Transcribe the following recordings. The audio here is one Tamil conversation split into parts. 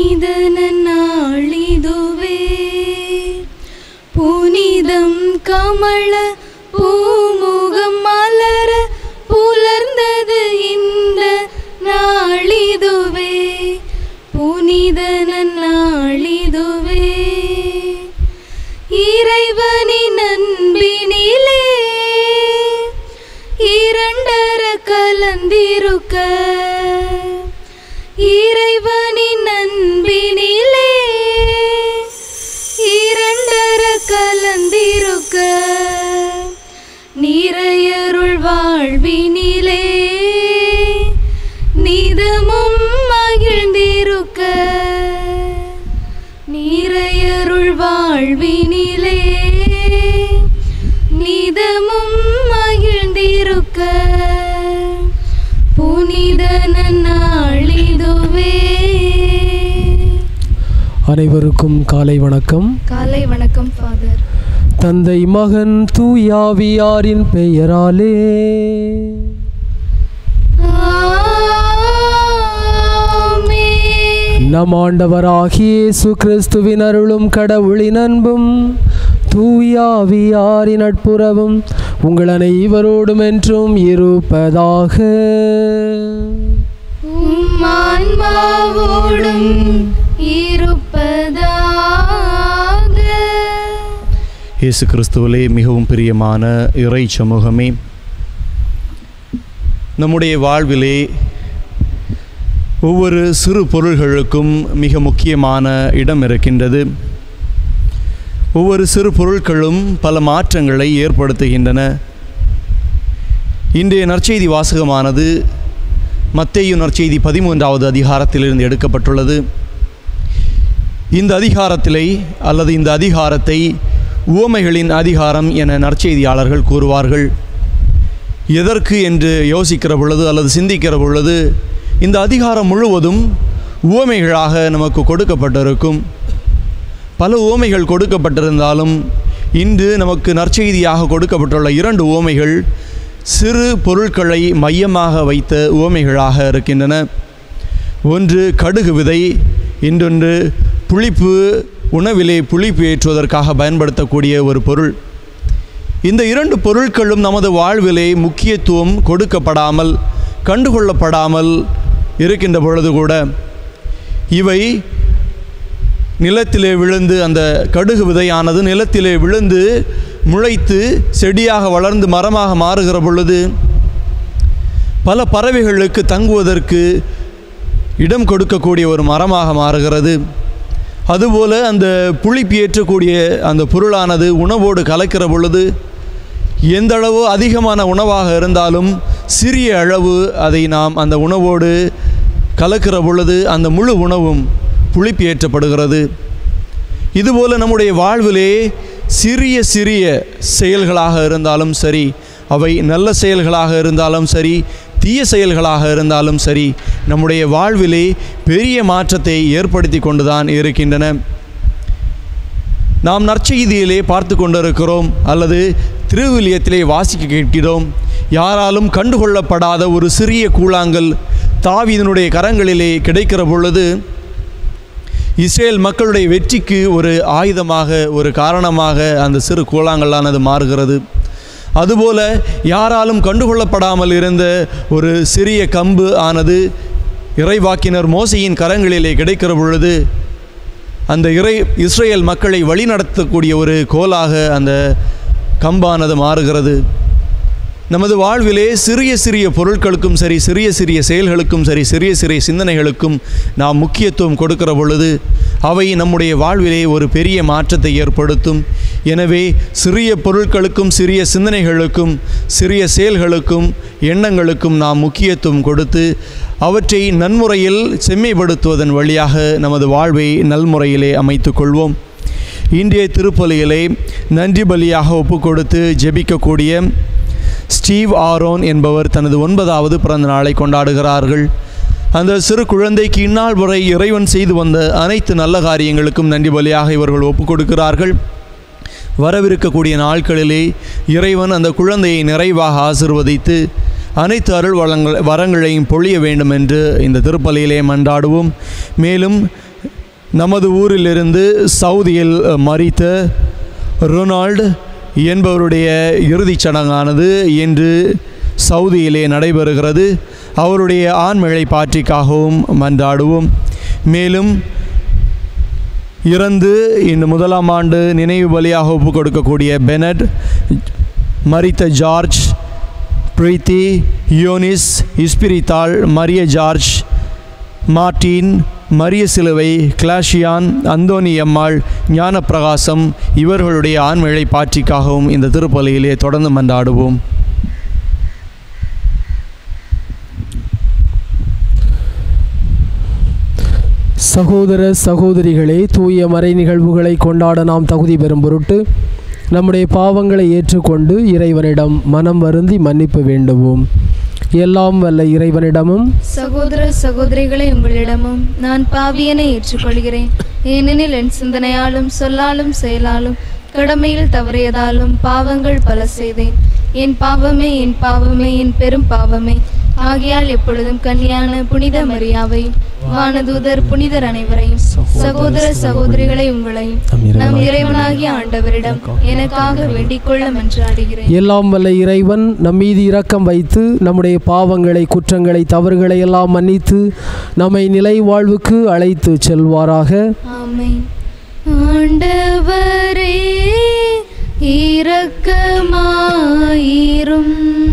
புனித நாளிதுவே புனிதம் கமல பூமுகம் மலர புலர்ந்தது இந்த நாளிதுவே புனித நாளிதுவே இறைவனின் அன்பினிலே இரண்டர கலந்திருக்க இறைவனின் அன்பினிலே இரண்டர கலந்திருக்க நிறையருள் வாழ்வினிலே நிதமும் மகிழ்ந்திருக்க நிறையருள் வாழ்வினிலே நிதமும் மகிழ்ந்திருக்க புனித நன்னாளிதுவே அனைவருக்கும் காலை வணக்கம் காலை வணக்கம் ஃபாதர் தந்தை மகன் தூயாவியாரின் பெயராலே நம் ஆண்டவராகிய இயேசு கிறிஸ்துவின் அருளும் கடவுளின் அன்பும் தூயாவியாரின் நட்புறவும் உங்கள் அனைவரோடும் என்றும் இருப்பதாக ஆன்மாவோடும் இருப்பதாக இயேசு கிறிஸ்துவிலே மிகவும் பிரியமான இறை சமூகமே நம்முடைய வாழ்விலே ஒவ்வொரு சிறு பொருள்களுக்கும் மிக முக்கியமான இடம் இருக்கின்றது ஒவ்வொரு சிறு பொருட்களும் பல மாற்றங்களை ஏற்படுத்துகின்றன இன்றைய நற்செய்தி வாசகமானது மத்தேயு நற்செய்தி பதிமூன்றாவது அதிகாரத்திலிருந்து எடுக்கப்பட்டுள்ளது இந்த அதிகாரத்திலே அல்லது இந்த அதிகாரத்தை உவமைகளின் அதிகாரம் என நற்செய்தியாளர்கள் கூறுவார்கள் எதற்கு என்று யோசிக்கிற பொழுது அல்லது சிந்திக்கிற பொழுது இந்த அதிகாரம் முழுவதும் உவமைகளாக நமக்கு கொடுக்கப்பட்டிருக்கும் பல உவமைகள் கொடுக்கப்பட்டிருந்தாலும் இன்று நமக்கு நற்செய்தியாக கொடுக்கப்பட்டுள்ள இரண்டு உவமைகள் சிறு பொருட்களை மையமாக வைத்த உவமைகளாக இருக்கின்றன ஒன்று கடுகு விதை இன்னொன்று புளிப்பு உணவிலே புளிப்பு ஏற்றுவதற்காக பயன்படுத்தக்கூடிய ஒரு பொருள் இந்த இரண்டு பொருட்களும் நமது வாழ்விலே முக்கியத்துவம் கொடுக்கப்படாமல் கண்டுகொள்ளப்படாமல் இருக்கின்ற பொழுது கூட இவை நிலத்திலே விழுந்து அந்த கடுகு விதையானது நிலத்திலே விழுந்து முளைத்து செடியாக வளர்ந்து மரமாக மாறுகிற பொழுது பல பறவைகளுக்கு தங்குவதற்கு இடம் கொடுக்கக்கூடிய ஒரு மரமாக மாறுகிறது அதுபோல அந்த புளிப்பு ஏற்றக்கூடிய அந்த பொருளானது உணவோடு கலக்கிற பொழுது எந்த அளவு அதிகமான உணவாக இருந்தாலும் சிறிய அளவு அதை நாம் அந்த உணவோடு கலக்கிற பொழுது அந்த முழு உணவும் புளிப்பு ஏற்றப்படுகிறது இதுபோல நம்முடைய வாழ்விலே சிறிய சிறிய செயல்களாக இருந்தாலும் சரி அவை நல்ல செயல்களாக இருந்தாலும் சரி தீய செயல்களாக இருந்தாலும் சரி நம்முடைய வாழ்விலே பெரிய மாற்றத்தை ஏற்படுத்தி கொண்டுதான் இருக்கின்றன நாம் நற்செய்தியிலே பார்த்து கொண்டிருக்கிறோம் அல்லது திருவிலியத்திலே வாசிக்க கேட்கிறோம் யாராலும் கண்டுகொள்ளப்படாத ஒரு சிறிய கூழாங்கல் தாவீதனுடைய கரங்களிலே கிடைக்கிற பொழுது இஸ்ரேல் மக்களுடைய வெற்றிக்கு ஒரு ஆயுதமாக ஒரு காரணமாக அந்த சிறு கூழாங்கல்லானது மாறுகிறது அதுபோல யாராலும் கண்டுகொள்ளப்படாமல் இருந்த ஒரு சிறிய கம்பு ஆனது இறைவாக்கினர் மோசையின் கரங்களிலே கிடைக்கிற பொழுது அந்த இறை இஸ்ரேல் மக்களை வழிநடத்தக்கூடிய ஒரு கோலாக அந்த கம்பானது மாறுகிறது நமது வாழ்விலே சிறிய சிறிய பொருட்களுக்கும் சரி சிறிய சிறிய செயல்களுக்கும் சரி சிறிய சிறிய சிந்தனைகளுக்கும் நாம் முக்கியத்துவம் கொடுக்கிற பொழுது அவை நம்முடைய வாழ்விலே ஒரு பெரிய மாற்றத்தை ஏற்படுத்தும் எனவே சிறிய பொருட்களுக்கும் சிறிய சிந்தனைகளுக்கும் சிறிய செயல்களுக்கும் எண்ணங்களுக்கும் நாம் முக்கியத்துவம் கொடுத்து அவற்றை நன்முறையில் செம்மைப்படுத்துவதன் வழியாக நமது வாழ்வை நல்முறையிலே அமைத்துக் கொள்வோம் இன்றைய திருப்பலியிலே நன்றி பலியாக ஒப்பு கொடுத்து ஜெபிக்கக்கூடிய ஸ்டீவ் ஆரோன் என்பவர் தனது ஒன்பதாவது பிறந்த நாளை கொண்டாடுகிறார்கள் அந்த சிறு குழந்தைக்கு இந்நாள் வரை இறைவன் செய்து வந்த அனைத்து நல்ல காரியங்களுக்கும் நன்றி பலியாக இவர்கள் ஒப்புக் கொடுக்கிறார்கள் வரவிருக்கக்கூடிய நாட்களிலே இறைவன் அந்த குழந்தையை நிறைவாக ஆசிர்வதித்து அனைத்து அருள் வளங்கள் வரங்களையும் பொழிய வேண்டும் என்று இந்த திருப்பலியிலே மன்றாடுவோம் மேலும் நமது ஊரிலிருந்து சவுதியில் மறித்த ரொனால்டு என்பவருடைய இறுதிச் சடங்கானது இன்று சவுதியிலே நடைபெறுகிறது அவருடைய ஆண்மிழை பாற்றிக்காகவும் மன்றாடுவோம் மேலும் இறந்து இந்த முதலாம் ஆண்டு நினைவு பலியாக ஒப்புக் கொடுக்கக்கூடிய பெனட் மரித்த ஜார்ஜ் பிரீத்தி யோனிஸ் இஸ்பிரித்தாள் மரிய ஜார்ஜ் மார்டின் மரிய சிலுவை கிளாஷியான் அந்தோனி அம்மாள் ஞானப்பிரகாசம் இவர்களுடைய ஆண்மிழை பாற்றிக்காகவும் இந்த திருப்பலியிலே தொடர்ந்து மன்றாடுவோம் சகோதர சகோதரிகளே தூய மறை நிகழ்வுகளை கொண்டாட நாம் தகுதி பெறும் பொருட்டு நம்முடைய பாவங்களை ஏற்றுக்கொண்டு இறைவனிடம் மனம் வருந்தி மன்னிப்பு வேண்டுவோம் எல்லாம் வல்ல இறைவனிடமும் சகோதர சகோதரிகளை உங்களிடமும் நான் பாவியனை ஏற்றுக்கொள்கிறேன் ஏனெனில் என் சிந்தனையாலும் சொல்லாலும் செயலாலும் கடமையில் தவறியதாலும் பாவங்கள் பல செய்தேன் என் பாவமே என் பாவமே என் பெரும் பாவமே ஆகையால் எப்பொழுதும் கன்னியான புனித மரியாவையும் வானதூதர் புனிதர் அனைவரையும் சகோதர சகோதரிகளை உங்களையும் நம் இறைவனாகிய ஆண்டவரிடம் எனக்காக வேண்டிக் கொள்ள மன்றாடுகிறேன் எல்லாம் வல்ல இறைவன் நம் மீது இரக்கம் வைத்து நம்முடைய பாவங்களை குற்றங்களை தவறுகளை எல்லாம் மன்னித்து நம்மை நிலை வாழ்வுக்கு அழைத்து செல்வாராக ஆமென் ஆண்டவரே இரக்கமாயிரும்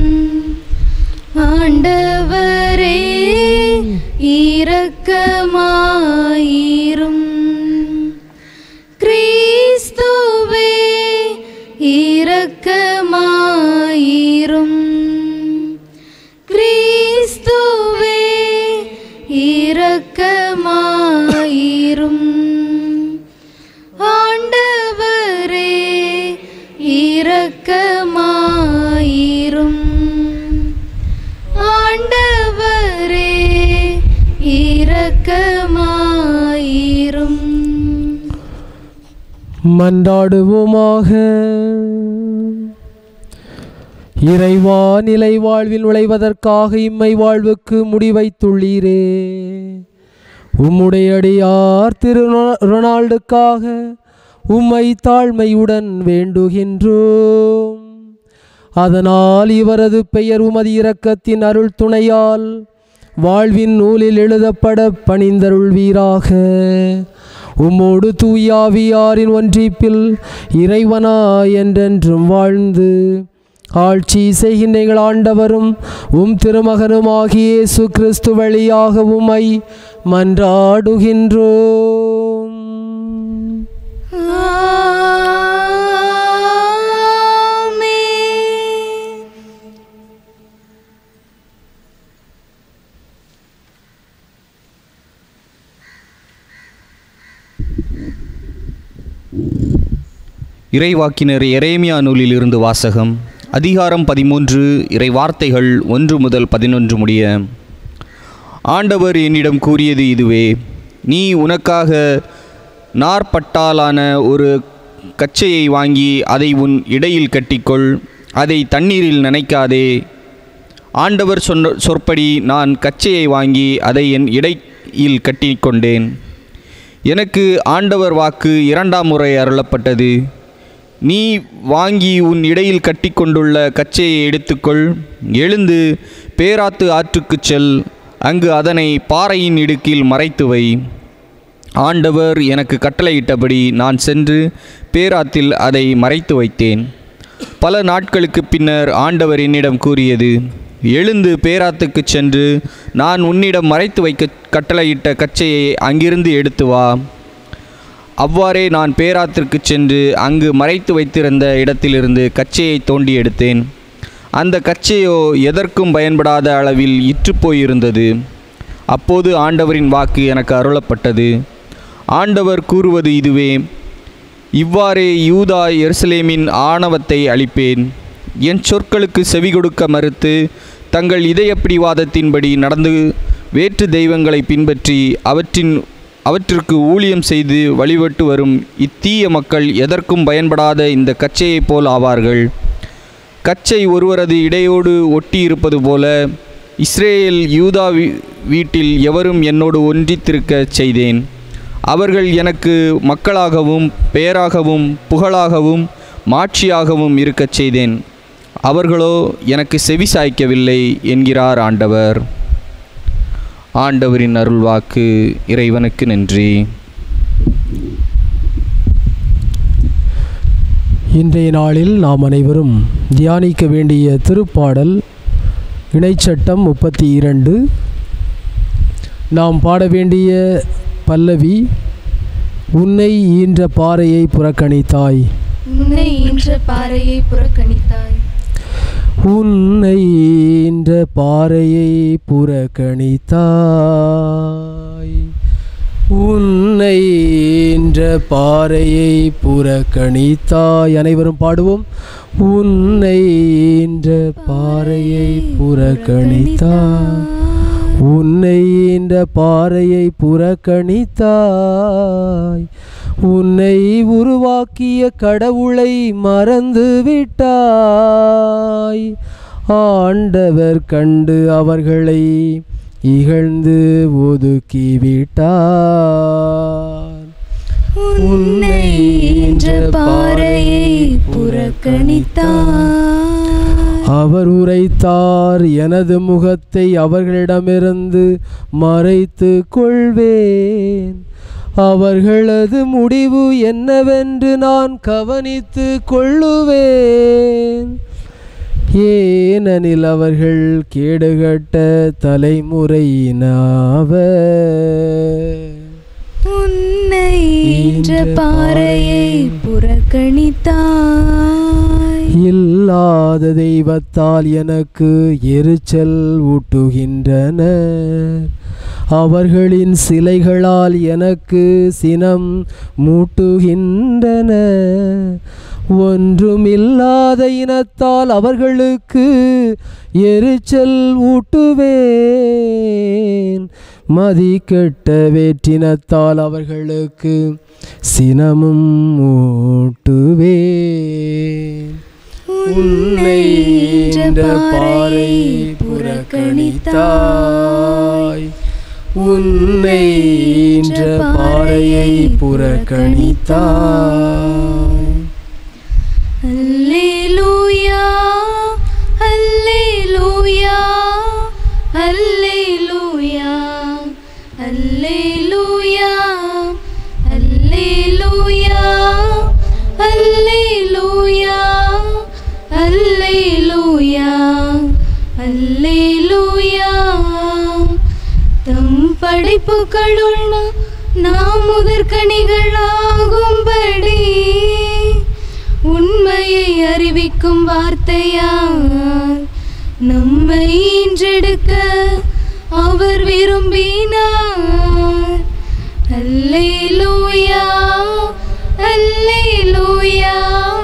ஆண்டவரே இரக்கமாயிரும் கிறிஸ்துவே இரக்கமாயிரும் கிறிஸ்துவே இரக்கமாயிரும் ஆண்டவரே இரக்கமாயிரும் ஆண்டவரே இரக்கமாயிரும் மன்றாடுவோமாக இறைவா நிலை வாழ்வில் நுழைவதற்காக இம்மை வாழ்வுக்கு முடிவைத்துள்ளீரே உம்முடைய அடியார் திரு ரொ- ரொனால்டுக்காக உம்மை தாழ்மையுடன் வேண்டுகின்றோம் அதனால் இவரது பெயர் உமது இரக்கத்தின் அருள் துணையால் வாழ்வின் நூலில் எழுதப்பட பணிந்தருள்வீராக உம்மோடு தூயாவியாரின் ஒன்றிப்பில் இறைவனா என்றென்றும் வாழ்ந்து ஆட்சி செய்கின்ற எங்கள் ஆண்டவரும் உம் திருமகனுமாகிய இயேசு கிறிஸ்து வழியாக உம்மை மன்றாடுகின்றோம் ஆமென் இறைவாக்கினர் எரேமியா நூலில் இருந்து வாசகம் அதிகாரம் பதிமூன்று இறை வார்த்தைகள் ஒன்று முதல் பதினொன்று முடிய ஆண்டவர் என்னிடம் கூறியது இதுவே நீ உனக்காக நார்பட்டாலான ஒரு கச்சையை வாங்கி அதை உன் இடையில் கட்டிக்கொள் அதை தண்ணீரில் நனைக்காதே ஆண்டவர் சொன்ன சொற்படி நான் கச்சையை வாங்கி அதை என் இடையில் கட்டிக்கொண்டேன் எனக்கு ஆண்டவர் வாக்கு இரண்டாம் முறை அருளப்பட்டது நீ வாங்கி உன் இடையில் கட்டிக்கொண்டுள்ள கச்சையை எடுத்துக்கொள் எழுந்து பேராத்து ஆற்றுக்குச் செல் அங்கு அதனை பாறையின் இடுக்கில் மறைத்து வை ஆண்டவர் எனக்கு கட்டளையிட்டபடி நான் சென்று பேராத்தில் அதை மறைத்து வைத்தேன் பல நாட்களுக்கு பின்னர் ஆண்டவர் என்னிடம் கூறியது எழுந்து பேராத்துக்குச் சென்று நான் உன்னிடம் மறைத்து வைக்க கட்டளையிட்ட கச்சையை அங்கிருந்து எடுத்து வா அவ்வாறே நான் பேராத்திற்குச் சென்று அங்கு மறைத்து வைத்திருந்த இடத்திலிருந்து கச்சையை தோண்டி எடுத்தேன் அந்த கச்சையோ எதற்கும் பயன்படாத அளவில் இற்றுப்போயிருந்தது அப்போது ஆண்டவரின் வாக்கு எனக்கு அருளப்பட்டது ஆண்டவர் கூறுவது இதுவே இவ்வாறே யூதா எருசலேமின் ஆணவத்தை அழிப்பேன் என் சொற்களுக்கு செவி கொடுக்க மறுத்து தங்கள் இதய பிடிவாதத்தின்படி நடந்து வேற்று தெய்வங்களை பின்பற்றி அவற்றின் அவற்றிற்கு ஊழியம் செய்து வழிபட்டு வரும் இத்தீய மக்கள் எதற்கும் பயன்படாத இந்த கச்சையைப் போல் ஆவார்கள் கச்சை ஒருவரது இடையோடு ஒட்டி இருப்பது போல இஸ்ரேல் யூதா வீ- வீட்டில் எவரும் என்னோடு ஒன்றித்திருக்கச் செய்தேன் அவர்கள் எனக்கு மக்களாகவும் பெயராகவும் புகழாகவும் மாட்சியாகவும் இருக்கச் செய்தேன் அவர்களோ எனக்கு செவி சாய்க்கவில்லை என்கிறார் ஆண்டவர் ஆண்டவரின் அருள்வாக்கு இறைவனுக்கு நன்றி இன்றைய நாளில் நாம் அனைவரும் தியானிக்க வேண்டிய திருப்பாடல் இணைச்சட்டம் முப்பத்தி இரண்டு நாம் பாட வேண்டிய பல்லவி உன்னை ஈன்ற பாறையை புறக்கணித்தாய் உன்னை ஈன்ற பாறையை புறக்கணித்தாய் உன்னை ஈன்ற பாறையை புறக்கணித்தாய் உன்னை ஈன்ற பாறையை புறக்கணித்தாய் அனைவரும் பாடுவோம் உன்னை ஈன்ற பாறையை புறக்கணித்தாய் உன்னை ஈன்ற பாறையை புறக்கணித்தாய் உன்னை உருவாக்கிய கடவுளை மறந்து விட்டாய் ஆண்டவர் கண்டு அவர்களை இகழ்ந்து ஒதுக்கி விட்டார் உன்னை ஈன்ற பாறையை புறக்கணித்தாய் அவர் உரைத்தார் எனது முகத்தை அவர்களிடமிருந்து மறைத்து கொள்வேன் அவர்களது முடிவு என்னவென்று நான் கவனித்து கொள்ளுவேன் ஏனெனில் அவர்கள் கேடுகட்ட தலைமுறையினாவர் உன்னை ஈன்ற பாறையை புறக்கணித்தாய் இல்லாத தெய்வத்தால் எனக்கு எரிச்சல் ஊட்டுகின்றனர் அவர்களின் சிலைகளால் எனக்கு சினம் மூட்டுகின்றன ஒன்றுமில்லாத இனத்தால் அவர்களுக்கு எரிச்சல் ஊட்டுவேன் மதிக்கெட்ட வேற்றினத்தால் அவர்களுக்கு சினமும் ஊட்டுவேன் உன்னை ஈன்ற பாறை புறக்கணித்தாய் உன்னை ஈன்ற பாறையை புறக்கணித்தாய் அல்லேலூயா அல்லேலூயா அல்லேலூயா அல்லேலூயா அல்லேலூயா அல்லேலூயா அல்லேலூயா அல்லேலூயா தம் படைப்புகளுள் நாம் முதற்கனிகளாகும்படி உண்மையை அறிவிக்கும் வார்த்தையால் நம்மை ஈன்றெடுக்க அவர் விரும்பினார் அல்லேலூயா அல்லேலூயா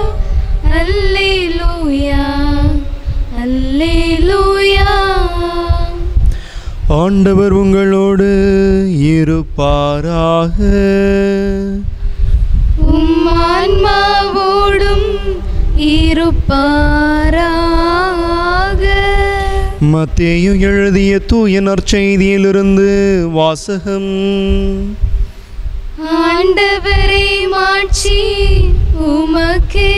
அல்லேலூயா அல்லேலூயா ஆண்டவர் உங்களோடு இருப்பாராக உம் ஆன்மாவோடும் இருப்பாராக மத்தேயு எழுதிய தூய நற்செய்தியிலிருந்து வாசகம் ஆண்டவரே மாட்சி உமக்கே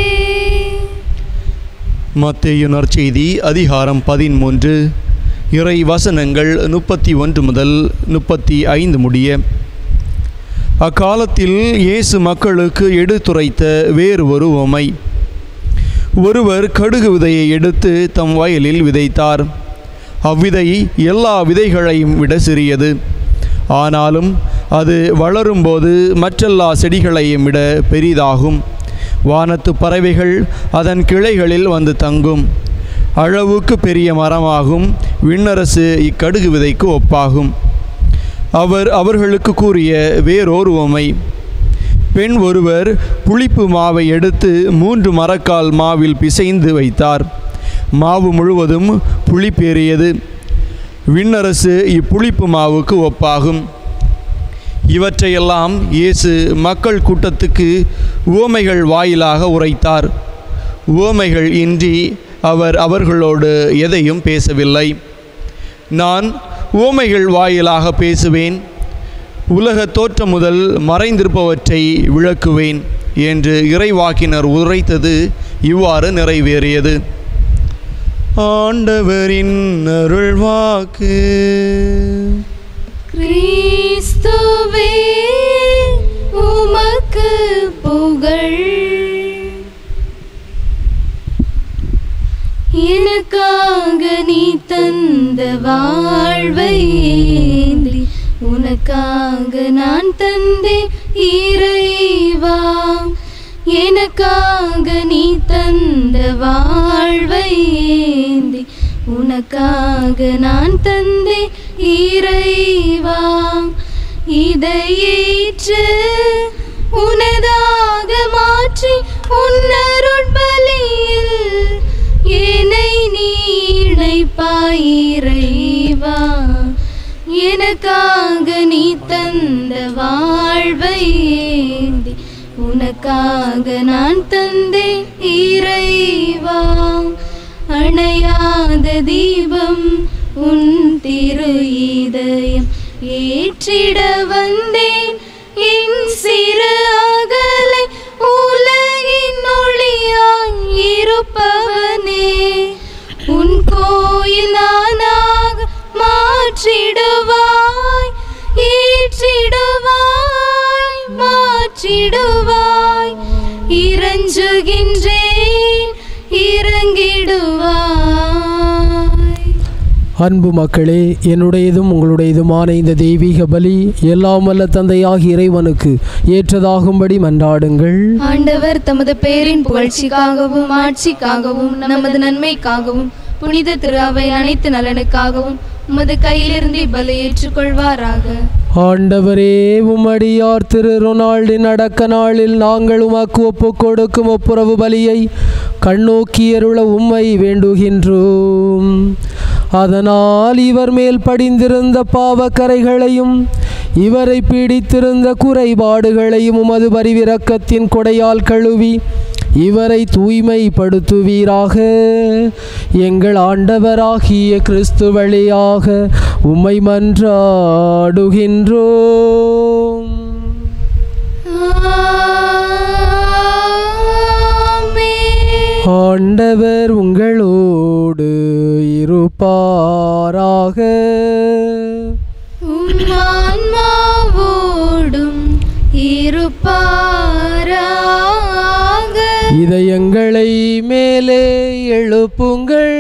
மத்தேயு நற்செய்தி அதிகாரம் பதிமூன்று இறை வசனங்கள் முப்பத்தி ஒன்று முதல் முப்பத்தி ஐந்து முடிய அக்காலத்தில் இயேசு மக்களுக்கு எடுத்துரைத்த வேறு ஒரு உமை ஒருவர் கடுகு விதையை எடுத்து தம் வயலில் விதைத்தார் அவ்விதை எல்லா விதைகளையும் விட சிறியது ஆனாலும் அது வளரும்போது மற்றெல்லா செடிகளையும் விட பெரிதாகும் வானத்து பறவைகள் அதன் கிளைகளில் வந்து தங்கும் அளவுக்கு பெரிய மரமாகும் விண்ணரசு இக்கடுகு விதைக்கு ஒப்பாகும் அவர் அவர்களுக்கு கூறிய வேறோர் உவமை பெண் ஒருவர் புளிப்பு மாவை எடுத்து மூன்று மரக்கால் மாவில் பிசைந்து வைத்தார் மாவு முழுவதும் புளிப்பேறியது விண்ணரசு இப்புளிப்பு மாவுக்கு ஒப்பாகும் இவற்றையெல்லாம் இயேசு மக்கள் கூட்டத்துக்கு உவமைகள் வாயிலாக உரைத்தார் உவமைகள் இன்றி அவர் அவர்களோடு எதையும் பேசவில்லை நான் உவமைகள் வாயிலாக பேசுவேன் உலக தோற்றம் முதல் மறைந்திருப்பவற்றை விளக்குவேன் என்று இறைவாக்கினர் உரைத்தது இவ்வாறு நிறைவேறியது ஆண்டவரின் அருள்வாக்கு கிறிஸ்துவே உமக்கு புகழ் எனக்காக நீ தந்த வாழ்வை ஏந்தி உனக்காக நான் தந்தே இறைவா எனக்காக நீ தந்த வாழ்வை ஏந்தி உனக்காக நான் தந்தே இறைவா இதை ஏற்று உனதாக மாற்றி உன்னருட்பலியில் என்னை நீ இணைப்பாய் இறைவா எனக்காக நீ தந்த வாழ்வை ஏந்தி உனக்காக நான் தந்தே இறைவா அணையாத தீபம் உன் திரு இதயம் ஏற்றிட வந்தேன் என் சிறு அகலை உலகின் ஒளியாய் இருப்பவனே உன் கோயில் நானாக மாற்றிடுவாய் ஏற்றிடுவாய் மாற்றிடுவாய் இறஞ்சுகின்றேன் இறங்கிடுவாய் அன்பு மக்களே என்னுடையதும் உங்களுடையதுமான இந்த தெய்வீக பலி எல்லாம் வல்ல தந்தையாகிய இறைவனுக்கு ஏற்றதாகும்படி மன்றாடுங்கள் ஆண்டவர் தமது பேரின் புகழ்ச்சிக்காகவும் ஆட்சிக்காகவும் நமது நன்மைக்காகவும் புனித திரு அவை அனைத்து நலனுக்காகவும் உமது கையிலிருந்து இப்பலி ஏற்றுக்கொள்வாராக ஆண்டவரே உம்மடியார் திரு ரொனால்டின் அடக்க நாளில் நாங்கள் உமக்கு ஒப்புக் கொடுக்கும் ஒப்புரவு பலியை கண்ணோக்கியருள உம்மை வேண்டுகின்றோம் அதனால் இவர் மேல் படிந்திருந்த பாவக்கரைகளையும் இவரை பீடித்திருந்த குறைபாடுகளையும் உமது பரிவிரக்கத்தின் கொடையால் கழுவி இவரை தூய்மைப்படுத்துவீராக எங்கள் ஆண்டவராகிய கிறிஸ்து வழியாக உம்மை மன்றாடுகின்றோம் ஆமென். ஆண்டவர் உங்களோடு இருப்பாராக உம் ஆன்மாவோடும் இருப்பாராக இதயங்களை மேலே எழுப்புங்கள்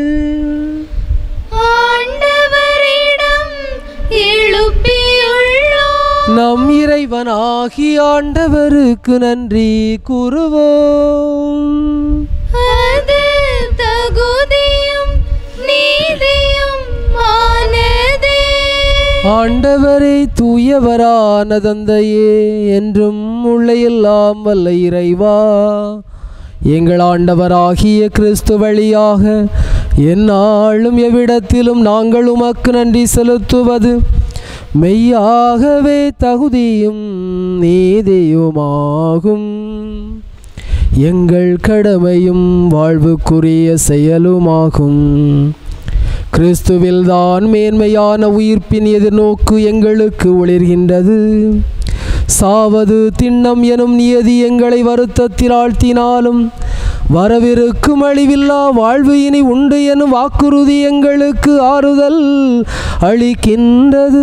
ஆண்டவரிடம் எழுப்பியுள்ளோம் நம் இறைவனாகி ஆண்டவருக்கு நன்றி கூறுவோம் அது தகுதியும் நீதியும் ஆனதே ஆண்டவரை தூயவரான தந்தையே என்றும் உள்ள எல்லாம் வல்ல இறைவா எங்கள் ஆண்டவராகிய கிறிஸ்து வழியாக எந்நாளும் எவ்விடத்திலும் நாங்கள் உமக்கு நன்றி செலுத்துவது மெய்யாகவே தகுதியும் நீதியுமாகும் எங்கள் கடமையும் வாழ்வுக்குரிய செயலுமாகும் கிறிஸ்துவில்தான் மேன்மையான உயிர்ப்பின் எதிர்நோக்கு எங்களுக்கு ஒளிர்கின்றது சாவது திண்ணம் எனும் நியதி எங்களை வருத்தத்தில் ஆழ்த்தினாலும் வரவிருக்கும் அழிவில்லா வாழ்வு இனி உண்டு எனும் வாக்குறுதி எங்களுக்கு ஆறுதல் அளிக்கின்றது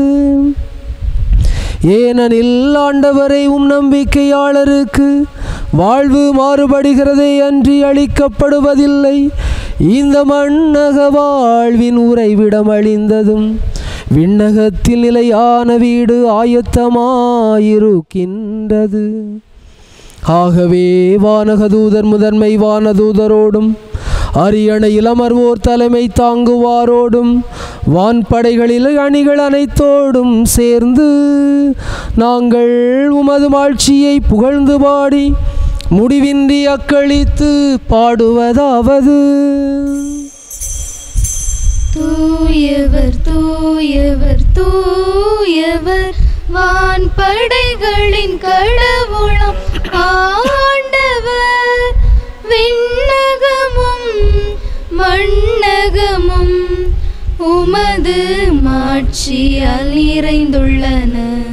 ஏனெனில் ஆண்டவரை உம் நம்பிக்கையாளருக்கு வாழ்வு மாறுபடுகிறதே அன்றி அளிக்கப்படுவதில்லை இந்த மண்ணக வாழ்வின் உறைவிடம் அழிந்ததும் விண்ணகத்தில் நிலையான வீடு ஆயத்தமாயிருக்கின்றது ஆகவே வானகதூதர் முதன்மை வானதூதரோடும் அரியணையில் அமர்வோர் தலைமை தாங்குவாரோடும் வான்படைகளில் அணிகள் அனைத்தோடும் சேர்ந்து நாங்கள் உமது மாட்சியை புகழ்ந்து பாடி முடிவின்றி அக்களித்து பாடுவதாவது தூயவர் தூயவர் தூயவர் வான்படைகளின் கடவுளம் ஆண்டவர் விண்ணகமும் மண்ணகமும் உமது மாட்சியால் நிறைந்துள்ளன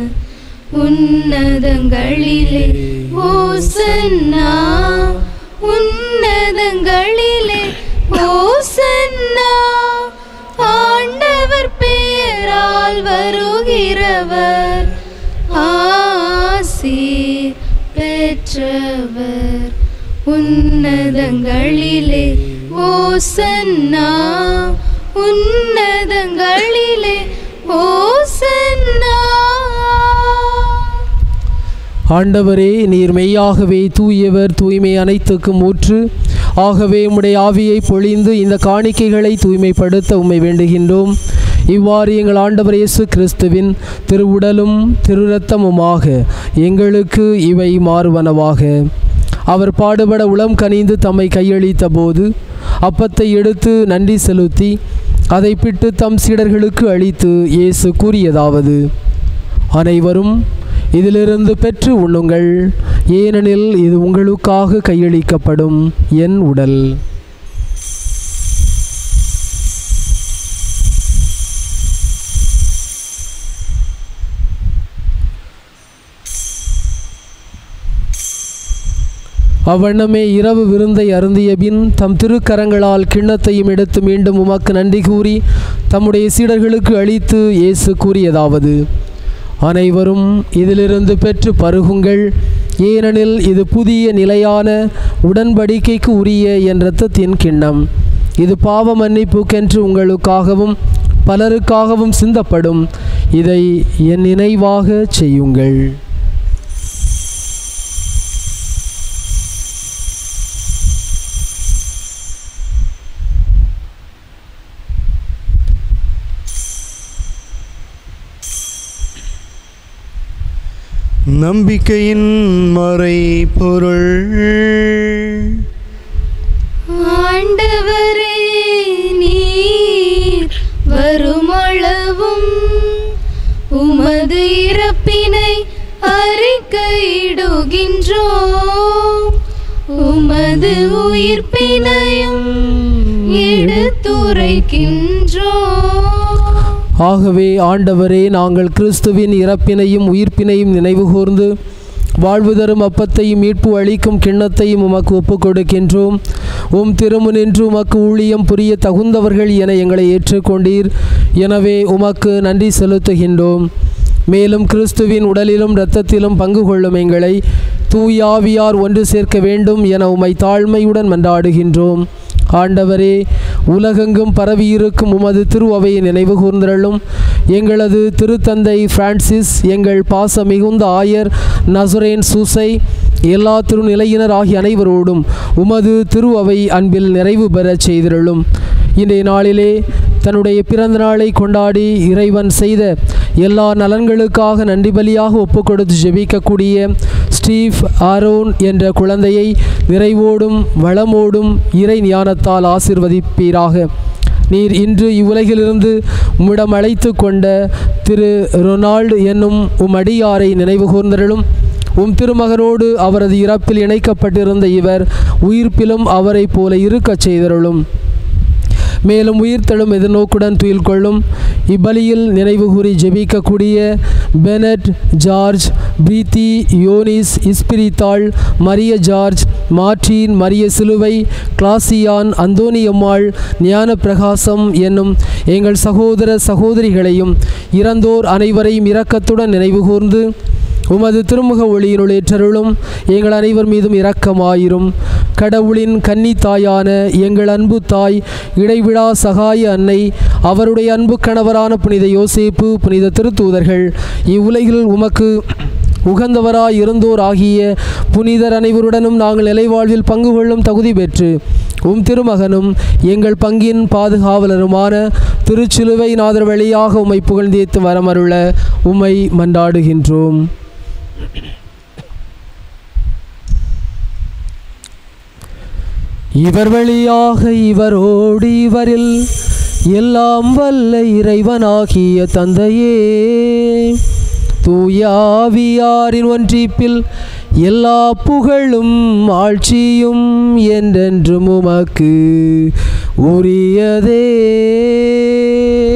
உன்னதங்களிலே ஓசன்னா உன்னதங்களிலே ஓசன்னா ஆண்டவர் பெயரால் வருகிறவர் ஆசீர் பெற்றவர் உன்னதங்களிலே ஓசன்னா உன்னதங்களிலே ஓசன்னா ஆண்டவரே நீர் மெய்யாகவே தூயவர் தூய்மை அனைத்துக்கும் ஊற்று ஆகவே உம்முடைய ஆவியை பொழிந்து இந்த காணிக்கைகளை தூய்மைப்படுத்த உம்மை வேண்டுகின்றோம் இவ்வாறு எங்கள் ஆண்டவர் இயேசு கிறிஸ்துவின் திருவுடலும் திருரத்தமுமாக எங்களுக்கு இவை மாறுவனவாக அவர் பாடுபட உளம் கனிந்து தம்மை கையளித்த போது அப்பத்தை எடுத்து நன்றி செலுத்தி அதை பிட்டு தம் சீடர்களுக்கு அளித்து இயேசு கூறியதாவது அனைவரும் இதிலிருந்து பெற்று உண்ணுங்கள் ஏனெனில் இது உங்களுக்காக கையளிக்கப்படும் என் உடல் அவ்வண்ணமே இரவு விருந்தை அருந்திய பின் தம் திருக்கரங்களால் கிண்ணத்தையும் எடுத்து மீண்டும் உமக்கு நன்றி கூறி தம்முடைய சீடர்களுக்கு அளித்து இயேசு கூறியதாவது அனைவரும் இதிலிருந்து பெற்று பருகுங்கள் ஏனெனில் இது புதிய நிலையான உடன்படிக்கைக்கு உரிய என் இரத்தத்தின் கிண்ணம் இது பாவ மன்னிப்புக்கென்று உங்களுக்காகவும் பலருக்காகவும் சிந்தப்படும் இதை என் நினைவாக செய்யுங்கள் நம்பிக்கையின் மறை பொருள் ஆண்டவரே நீர் வருமளவும் உமது இறப்பினை அறிக்கையிடுகின்றோம் உமது உயிர்ப்பினையும் எடுத்துரைக்கின்றோம் ஆகவே ஆண்டவரே நாங்கள் கிறிஸ்துவின் இறப்பினையும் உயிர்ப்பினையும் நினைவுகூர்ந்து வாழ்வு தரும் அப்பத்தையும் மீட்பு அளிக்கும் கிண்ணத்தையும் உமக்கு ஒப்புக் கொடுக்கின்றோம் உம் திருமுனின்று உமக்கு ஊழியம் புரிய தகுந்தவர்கள் என எங்களை ஏற்றுக்கொண்டீர் எனவே உமக்கு நன்றி செலுத்துகின்றோம் மேலும் கிறிஸ்துவின் உடலிலும் இரத்தத்திலும் பங்கு கொள்ளும் எங்களை தூயாவியார் ஒன்று சேர்க்க வேண்டும் என உமை தாழ்மையுடன் மன்றாடுகின்றோம் ஆண்டவரே உலகெங்கும் பரவியிருக்கும் உமது திருவவையை நினைவு கூர்ந்தருளும் எங்களது திருத்தந்தை பிரான்சிஸ் எங்கள் பாச மிகுந்த ஆயர் நசுரேன் சூசை எல்லா திருநிலையினர் ஆகிய அனைவரோடும் உமது திருவவை அன்பில் நிறைவு பெறச் செய்திருளும் இன்றைய நாளிலே தன்னுடைய பிறந்த நாளை கொண்டாடி இறைவன் செய்த எல்லா நலன்களுக்காக நன்றி பலியாக ஒப்புக் கொடுத்து ஜெபிக்கக்கூடிய ஸ்டீவ் ஆரோன் என்ற குழந்தையை நிறைவோடும் வளமோடும் இறை ஞானத்தால் ஆசிர்வதிப்பீராக நீர் இன்று இவ்வுலகிலிருந்து உம்மிடம் அழைத்து கொண்ட திரு ரொனால்டு என்னும் உம் அடியாரை நினைவு கூர்ந்தருளும் உம் திருமகனோடு அவரது இறப்பில் இணைக்கப்பட்டிருந்த இவர் உயிர்ப்பிலும் அவரைப் போல இருக்கச் செய்தருளும் மேலும் உயிர்த்தெழும் எதிர்நோக்குடன் துயில் கொள்ளும் இப்பலியில் நினைவு கூறி ஜெபிக்கக்கூடிய பெனட் ஜார்ஜ் பிரீத்தி யோனிஸ் இஸ்பிரித்தாள் மரிய ஜார்ஜ் மார்டின் மரிய சிலுவை கிளாசியான் அந்தோனியம்மாள் ஞான பிரகாசம் என்னும் எங்கள் சகோதர சகோதரிகளையும் இறந்தோர் அனைவரையும் இரக்கத்துடன் நினைவு கூர்ந்து உமது திருமுக ஒளியினுள் ஏற்றருளும் எங்கள் அனைவர் மீதும் இரக்கமாயிரும் கடவுளின் கன்னி தாயான எங்கள் அன்பு தாய் இடைவிழா சகாய அன்னை அவருடைய அன்பு கணவரான புனித யோசேப்பு புனித திருத்தூதர்கள் இவ்வுலகில் உமக்கு உகந்தவராய் இருந்தோர் ஆகிய புனிதர் அனைவருடனும் நாங்கள் நிலைவாழ்வில் பங்கு கொள்ளும் தகுதி பெற்று உம் திருமகனும் எங்கள் பங்கின் பாதுகாவலருமான திருச்சிலுவை நாதர் வழியாக உம்மை புகழ்ந்தேத்து வரமருள உம்மை மன்றாடுகின்றோம் இவர் வழியாக இவரோடு இவரில் எல்லாம் வல்ல இறைவனாகிய தந்தையே தூயாவியாரின் ஒன்றிப்பில் எல்லா புகழும் ஆட்சியும் என்றென்றும் உமக்கு உரியதே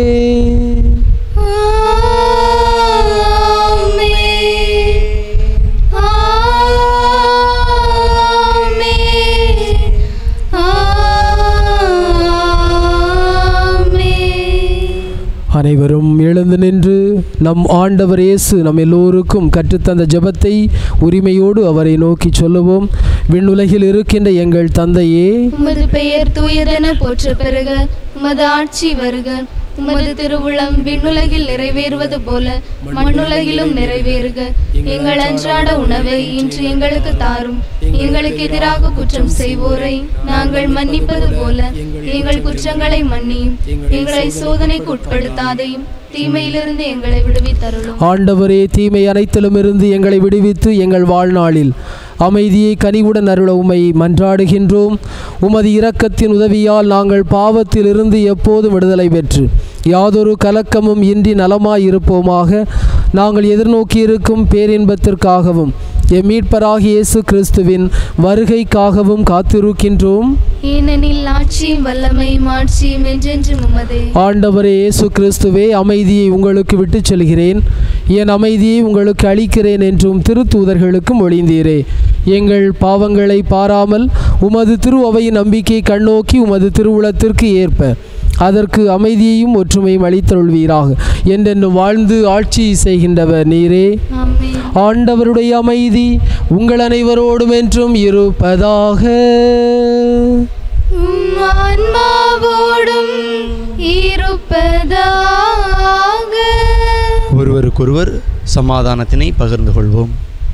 அனைவரும் எழுந்து நின்று நம் ஆண்டவர் இயேசு நம் எல்லோருக்கும் கற்றுத்தந்த ஜெபத்தை உரிமையோடு அவரை நோக்கி சொல்லுவோம் விண்ணுலகில் இருக்கின்ற எங்கள் தந்தையே உமது பெயர் தூயதென போற்ற பெறுக உமது ஆட்சி வருக உமது திருவுளம் விண்ணுலகில் நிறைவேறுவது போல மண்ணுலகிலும் நிறைவேறுக எங்கள் அன்றாட உணவை இன்று எங்களுக்கு தாரும் எங்களுக்கு எதிராக குற்றம் செய்வோரை நாங்கள் மன்னிப்பது போல எங்கள் குற்றங்களை மன்னியும் எங்களை சோதனைக்கு உட்படுத்தாதையும் தீமையிலிருந்து எங்களை விடுவித்தருளும் ஆண்டவரே தீமை அனைத்திலுமிருந்து எங்களை விடுவித்து எங்கள் வாழ்நாளில் அமைதியை கனிவுடன் அருள உமை மன்றாடுகின்றோம் உமது இரக்கத்தின் உதவியால் நாங்கள் பாவத்திலிருந்து எப்போதும் விடுதலை பெற்று யாதொரு கலக்கமும் இன்றி நலமாய் இருப்போமாக நாங்கள் எதிர்நோக்கி இருக்கும் பேரின்பத்திற்காகவும் எம் மீட்பராகிய இயேசு கிறிஸ்துவின் வருகைக்காகவும் காத்திருக்கின்றோம் ஏனெனில் ஆட்சியும் வல்லமையும் ஆட்சியும் என்றென்றும் உமதே ஆண்டவரே இயேசு கிறிஸ்துவே அமைதியை உங்களுக்கு விட்டுச் செல்கிறேன் என் அமைதியை உங்களுக்கு அளிக்கிறேன் என்றும் திருத்தூதர்களுக்கு மொழிந்தீரே எங்கள் பாவங்களை பாராமல் உமது திரு அவையின் நம்பிக்கை கண்ணோக்கி உமது திருவுளத்திற்கு ஏற்ப அதற்கு அமைதியையும் ஒற்றுமையும் அளித்தருள்வீராக என்றென்று வாழ்ந்து ஆட்சி செய்கின்றவர் நீரே ஆமென் ஆண்டவருடைய அமைதி உங்கள் அனைவரோடும் என்றும் இருப்பதாக உம் ஆன்மாவோடும் இருப்பதாக ஒருவருக்கொருவர் சமாதானத்தினை பகிர்ந்து கொள்வோம்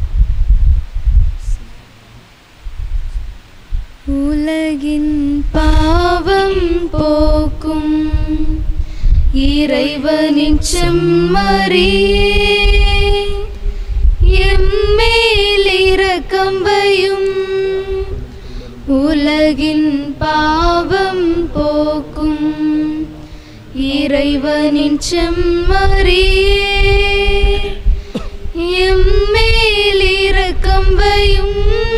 உலகின் பாவம் போக்கும் இறைவனின் செம்மறியே எம்மேல் இரக்கம்பையும் உலகின் பாவம் போக்கும் இறைவனின் செம்மறியே எம்மேல் இரக்கம்பையும்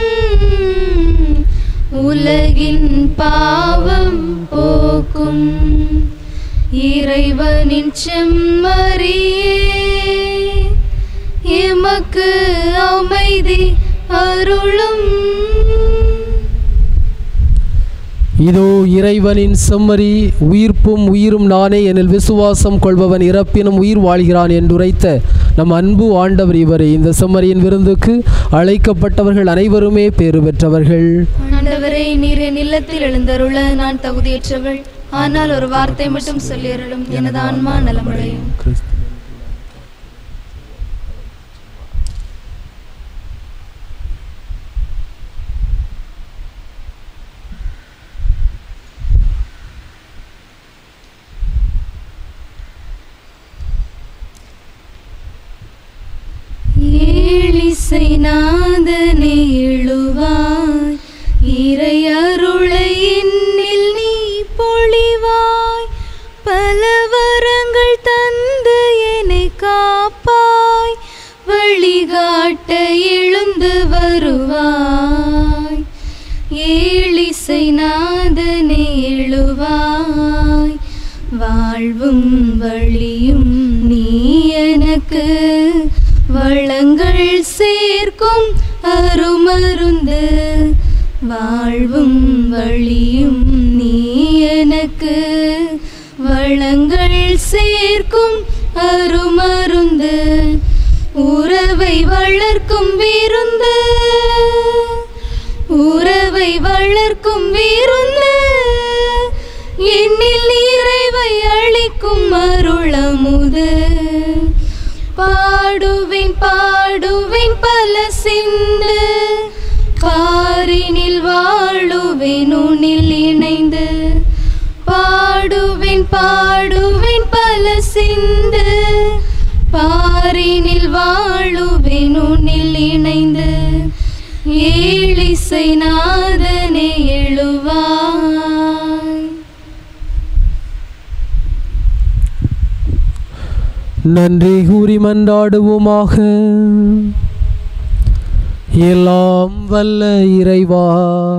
உலகின் பாவம் போக்கும் இறைவனின் செம்மறியே எமக்கு அமைதி அருளும் இதோ இறைவனின் செம்மறி உயிர்ப்பும் உயிரும் நானே எனில் விசுவாசம் கொள்பவன் இறப்பினும் உயிர் வாழ்கிறான் என்றுரைத்த நம் அன்பு ஆண்டவர் இவரே இந்த செம்மறியின் விருந்துக்கு அழைக்கப்பட்டவர்கள் அனைவருமே பேறு பெற்றவர்கள் ஆண்டவரே நீர் என் இல்லத்தில் எழுந்தருள நான் தகுதியற்றவள் ஆனால் ஒரு வார்த்தை மட்டும் சொல்லியருளும் எனது ஆன்மா நலமடையும் ஏழிசை நாதனே எழுவாய் இறை அருளை என்னில் நீ பொழிவாய் பல வரங்கள் தந்து என்னை காப்பாய் வழிகாட்ட எழுந்து வருவாய் ஏழிசை நாதனே எழுவாய் வாழ்வும் வழியும் நீ எனக்கு வளங்கள் சேர்க்கும் அருமருந்து வாழ்வும் வழியும் நீ எனக்கு வளங்கள் சேர்க்கும் அருமருந்து உறவை வளர்க்கும் விருந்து உறவை வளர்க்கும் விருந்து என்னில் நிறைவை அளிக்கும் அருளமுது பாடுவேன் பாடுவேன் பல சிந்து பாரினில் வாழுவேன் உன்னில் இணைந்து பாடுவேன் பாடுவேன் பல சிந்து பாரினில் வாழுவேன் உன்னில் இணைந்து ஏழிசை நாதனே எழுவாய் நன்றி கூறி மன்றாடுவோமாக எல்லாம் வல்ல இறைவா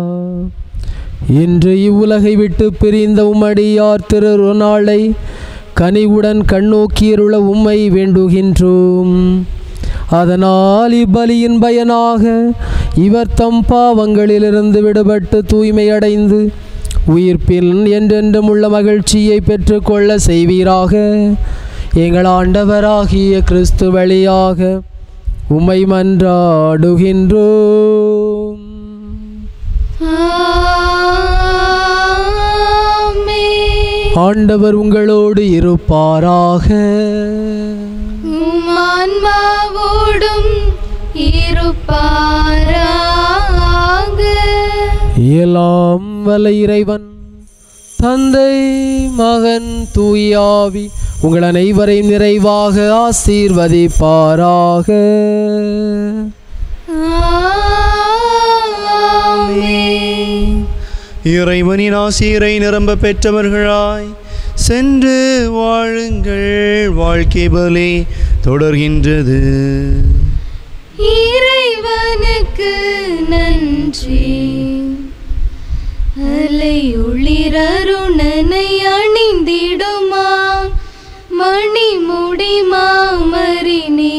இன்று இவ்வுலகை விட்டு பிரிந்த உம்மடியார் திரு நாளை கனிவுடன் கண்ணோக்கியருள உம்மை வேண்டுகின்றோம் அதனால் இப்பலியின் பயனாக இவர் தம் பாவங்களிலிருந்து விடுபட்டு தூய்மையடைந்து உயிர்ப்பில் என்றென்றும் உள்ள மகிழ்ச்சியை பெற்றுக்கொள்ள செய்வீராக எங்கள் ஆண்டவராகிய கிறிஸ்து வழியாக உம்மை மன்றாடுகின்றோம் ஆமென். ஆண்டவர் உங்களோடு இருப்பாராக உம் ஆன்மாவோடும் இருப்பாராக எல்லாம் வல்ல இறைவன் தந்தை மகன் தூயாவி உங்கள் அனைவரையும் நிறைவாக ஆசீர்வதிப்பாராக ஆமென். இறைவனின் ஆசீரை நிரம்ப பெற்றவர்களாய் சென்று வாழுங்கள் வாழ்க்கை பலி தொடர்கின்றது இறைவனுக்கு நன்றி அலை ஒளிரருணனை அணிந்திடுமா மணி முடி மாமரினே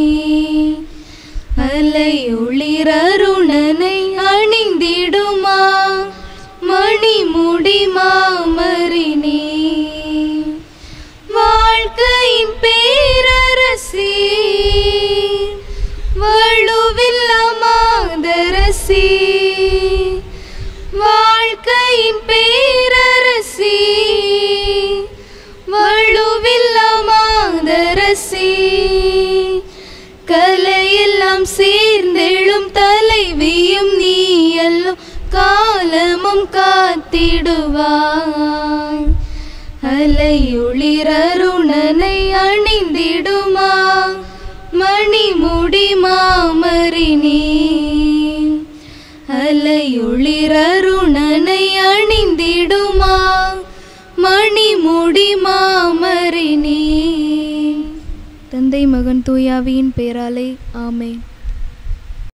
அலை ஒளிரருணனை அணிந்திடுமா மணி முடி மாமரினே வாழ்க்கையின் பேரரசி வழுவில்லமாதரசி வாழ்க்கையின் பேரரசி வழுவில்லமாதரசி கலையெல்லாம் சேர்ந்தெழும் தலைவியும் நீ அல்லோ காலமும் காத்திடுவாய் அலையொளிரருணனை அணிந்திடுமா மணிமுடி மாமரினே அலையொளிரருணனை அணிந்திடுமா மணிமுடி மாமரினே தந்தை மகன் தூயாவியின் பேராலே ஆமென்